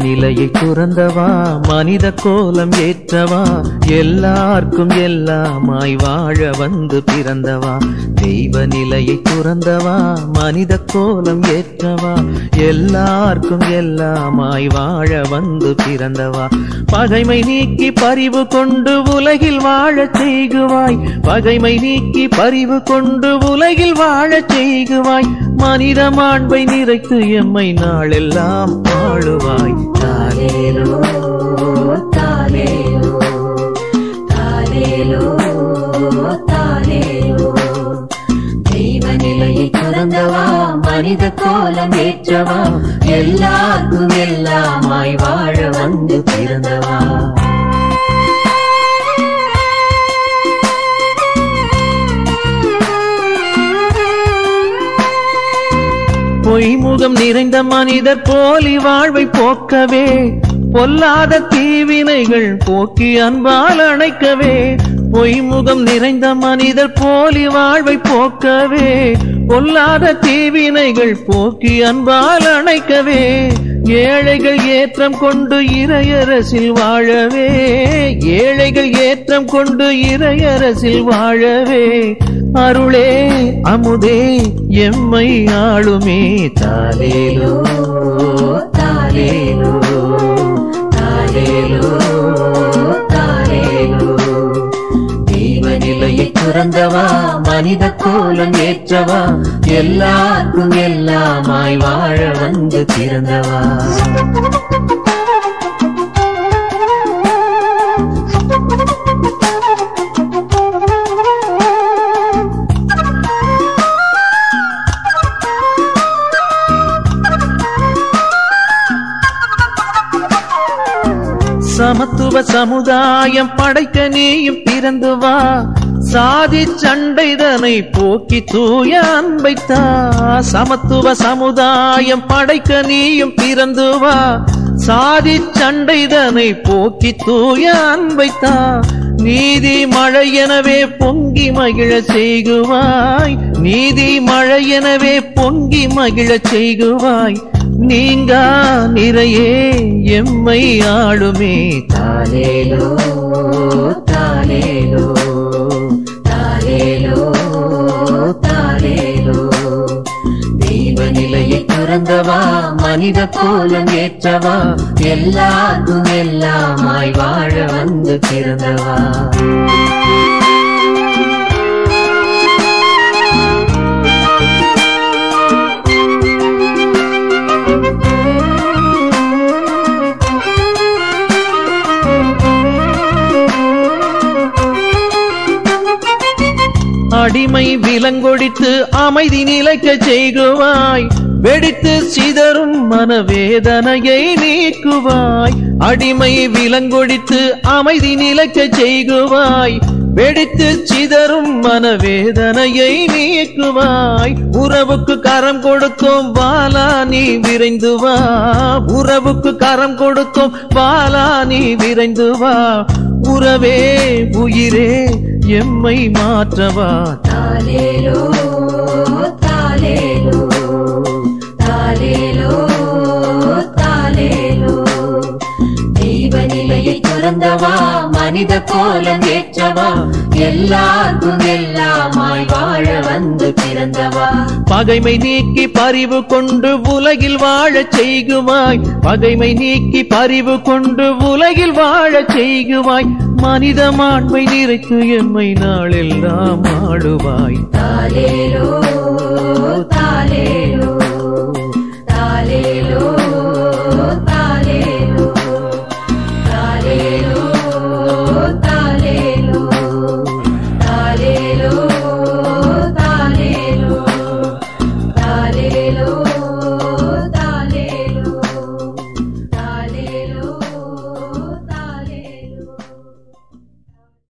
நிலையை துறந்தவா மனித கோலம் ஏற்றவா எல்லார்க்கும் எல்லாமாய் வாழ வந்து பிறந்தவா தெய்வ நிலையை துறந்தவா மனித கோலம் ஏற்றவா எல்லார்க்கும் எல்லாமாய் வாழ வந்து பிறந்தவா பகைமை நீக்கி பரிவு கொண்டு உலகில் வாழச் செய்குவாய் பகைமை நீக்கி பரிவு கொண்டு உலகில் வாழச் செய்குவாய் மனித மாண்பை நிறைத்து எம்மை நாளெல்லாம் வாழுவாய் தாலேலோ தாலேலோ தாலேலோ தாலேலோ தெய்வ நிலையை துறந்தவா மனித கோலம் ஏற்றவா எல்லாருக்கும் எல்லாமாய் வாழ வந்து பிறந்தவா பொய்முகம் நிறைந்த மனிதர் போலி வாழ்வை போக்கவே பொல்லாத தீவினைகள் போக்கி அன்பால் அணைக்கவே பொய்முகம் நிறைந்த மனிதர் போலி வாழ்வை போக்கவே பொல்லாத தீவினைகள் போக்கி அன்பால் அணைக்கவே ஏழைகள் ஏற்றம் கொண்டு இறையரசில் வாழவே ஏழைகள் ஏற்றம் கொண்டு இறையரசில் வாழவே அருளே அமுதே எம்மை ஆளுமே தாலேலோ தாலேலோ தாலேலோ தாலேலோ தெய்வ நிலையை துறந்தவா மனித கோலம் ஏற்றவா எல்லாருக்கும் எல்லாமாய் வாழ வந்து பிறந்தவா சமத்துவ சமுதாயம் படைக்க நீயும் பிறந்து வா சாதி சண்டைதனை போக்கி தூய அன்பைத்தா சமத்துவ சமுதாயம் படைக்க நீயும் பிறந்து வா சாதி சண்டைதனை போக்கி தூய அன்பைத்தா நீதி மழை எனவே பொங்கி மகிழ செய்குவாய் நீதி மழை எனவே பொங்கி மகிழ செய்குவாய் நீங்கா நிறையே எம்மை ஆளுமே தாலேலோ தாலேலோ தாலேலோ தாலேலோ தெய்வ நிலையை துறந்தவா மனித கோலம் ஏற்றவா எல்லாருக்கும் எல்லாமாய் வாழ வந்து பிறந்தவா அடிமை விலங்கொடித்து அமைதி நிலைக்க செய்குவாய் வெடித்து சிதறும் மனவேதனையை நீக்குவாய் அடிமை விலங்கொடித்து அமைதி நிலைக்க செய்குவாய் வெடித்து சிதறும் மனவேதனையை நீக்குவாய் உறவுக்கு கரம் கொடுத்தோம் பாலா நீ விரைந்து வா உறவுக்கு கரம் கொடுத்தோம் பாலா நீ விரைந்து வா உறவே உயிரே எம்மை மாற்றவா தாலேலோ தாலேலோ தாலேலோ தாலேலோ தெய்வ நிலையை துறந்தவா மனித கோலம் ஏற்றவா எல்லாருக்கும் எல்லாமாய் வாழ வந்து பிறந்தவா பகைமை நீக்கி பரிவு கொண்டு உலகில் வாழச் செய்குவாய் பகைமை நீக்கி பரிவு கொண்டு உலகில் வாழச் செய்குவாய் மனித மாண்பை நிறைத்து எம்மை நாளெல்லாம் ஆடுவாய் தாலேலோ